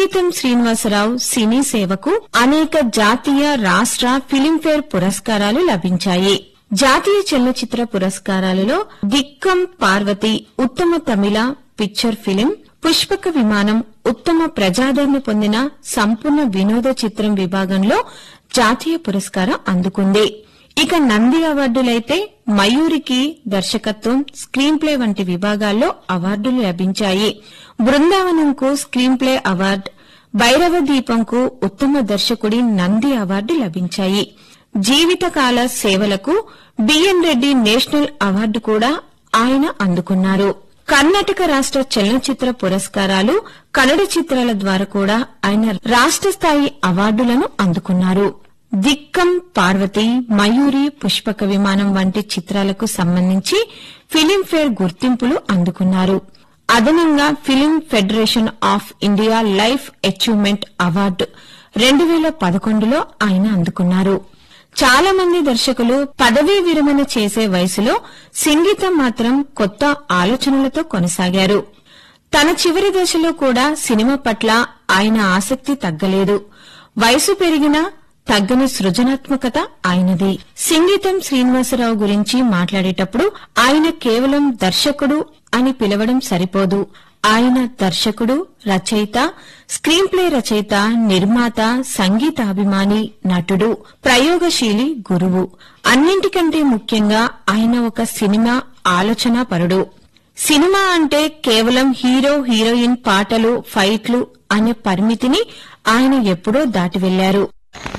సంగీతం శ్రీనివాసరావు సినీ సేవకు అనేక జాతీయ రాష్ట్ర ఫిలింఫేర్ పురస్కారాలు లభించాయి జాతీయ చలనచిత్ర పురస్కారాలలో దిక్కం పార్వతి ఉత్తమ తమిళ పిక్చర్ ఫిలిం పుష్పక విమానం ఉత్తమ ప్రజాదరణ పొందిన సంపూర్ణ వినోద చిత్రం విభాగంలో జాతీయ పురస్కారం అందుకుంది ఇక నంది అవార్డులైతే మయూరికి దర్శకత్వం స్క్రీన్ ప్లే వంటి విభాగాల్లో అవార్డులు లభించాయి బృందావనంకు స్క్రీన్ ప్లే అవార్డు భైరవ దీపంకు ఉత్తమ దర్శకుడి నంది అవార్డు లభించాయి జీవితకాల సేవలకు బిఎన్ రెడ్డి నేషనల్ అవార్డు కూడా ఆయన అందుకున్నారు కర్ణాటక రాష్ట్ర చలనచిత్ర పురస్కారాలు కన్నడ చిత్రాల ద్వారా కూడా ఆయన రాష్ట్ర స్థాయి అవార్డులను అందుకున్నారు దిక్కం పార్వతి మయూరి పుష్పక విమానం వంటి చిత్రాలకు సంబంధించి ఫిలింఫేర్ గుర్తింపులు అందుకున్నారు అదనంగా Film Federation of India life achievement award రెండు వేల పదకొండులో ఆయన అందుకున్నారు చాలా మంది దర్శకులు పదవీ విరమణ చేసే వయసులో సంగీతం మాత్రం కొత్త ఆలోచనలతో కొనసాగారు తన చివరి దశలో కూడా సినిమా పట్ల ఆయన ఆసక్తి తగ్గలేదు వయసు పెరిగినా తగ్గని సృజనాత్మకత ఆయనది సంగీతం శ్రీనివాసరావు గురించి మాట్లాడేటప్పుడు ఆయన కేవలం దర్శకుడు అని పిలవడం సరిపోదు ఆయన దర్శకుడు రచయిత స్క్రీన్ ప్లే రచయిత నిర్మాత సంగీతాభిమాని నటుడు ప్రయోగశీలి గురువు అన్నింటికంటే ముఖ్యంగా ఆయన ఒక సినిమా ఆలోచనా పరుడు సినిమా అంటే కేవలం హీరో హీరోయిన్ పాటలు ఫైట్లు అనే పరిమితిని ఆయన ఎప్పుడో దాటి వెళ్లారు